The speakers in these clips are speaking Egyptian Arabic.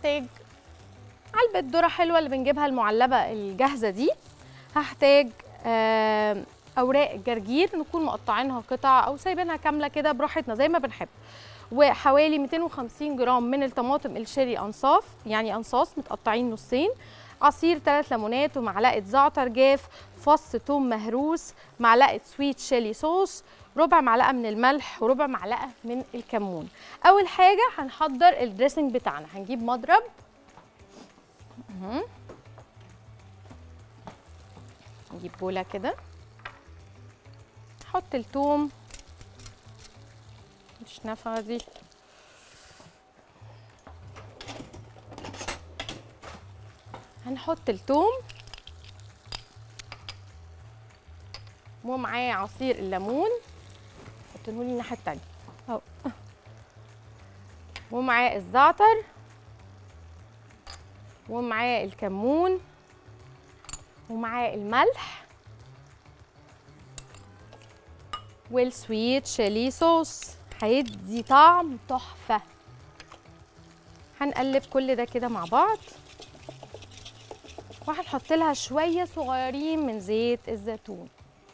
هحتاج علبه ذره حلوه اللي بنجيبها المعلبه الجاهزه دي هحتاج آه، اوراق الجرجير نكون مقطعينها قطع او سايبينها كامله كده براحتنا زي ما بنحب وحوالي 250 جرام من الطماطم الشيري انصاف يعني انصاص متقطعين نصين عصير ثلاث ليمونات ومعلقه زعتر جاف فص ثوم مهروس معلقه سويت شيلي صوص ربع معلقه من الملح وربع معلقه من الكمون اول حاجه هنحضر الدريسنج بتاعنا هنجيب مضرب مهم. نجيب بوله كده نحط الثوم مش نافعه دي هنحط الثوم ومعاه عصير الليمون حطينهولي الناحيه التانيه اهو ومعاه الزعتر ومعاه الكمون ومعاه الملح والسويت شيلي صوص هيدي طعم تحفه هنقلب كل ده كده مع بعض وهنحط لها شويه صغيرين من زيت الزيتون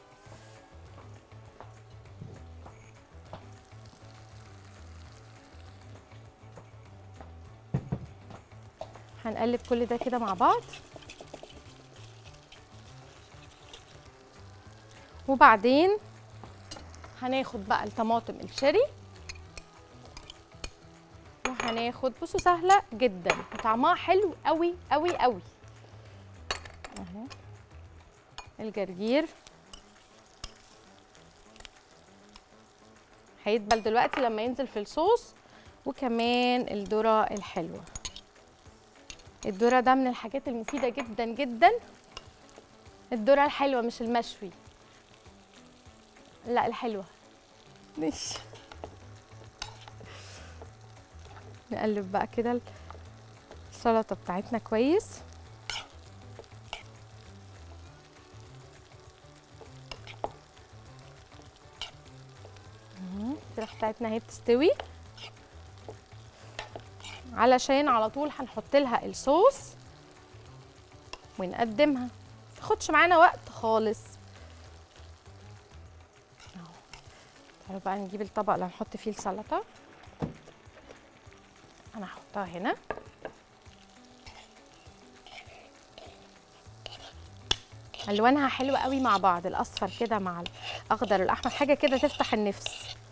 هنقلب كل ده كده مع بعض وبعدين هناخد بقى الطماطم الشيري وهناخد بصوا سهله جدا وطعمها حلو قوي قوي قوي اهو الجرجير هيدبل دلوقتي لما ينزل في الصوص وكمان الذره الحلوه الذره ده من الحاجات المفيده جدا جدا الذره الحلوه مش المشوي لا الحلوه ماشي نقلب بقى كده السلطه بتاعتنا كويس مهم. الفراخ بتاعتنا اهي بتستوي علشان على طول هنحط لها الصوص ونقدمها تاخدش معانا وقت خالص اهو تعالوا بقى نجيب الطبق اللي هنحط فيه السلطه انا هحطها هنا الوانها حلوه قوي مع بعض الاصفر كده مع الاخضر والاحمر حاجه كده تفتح النفس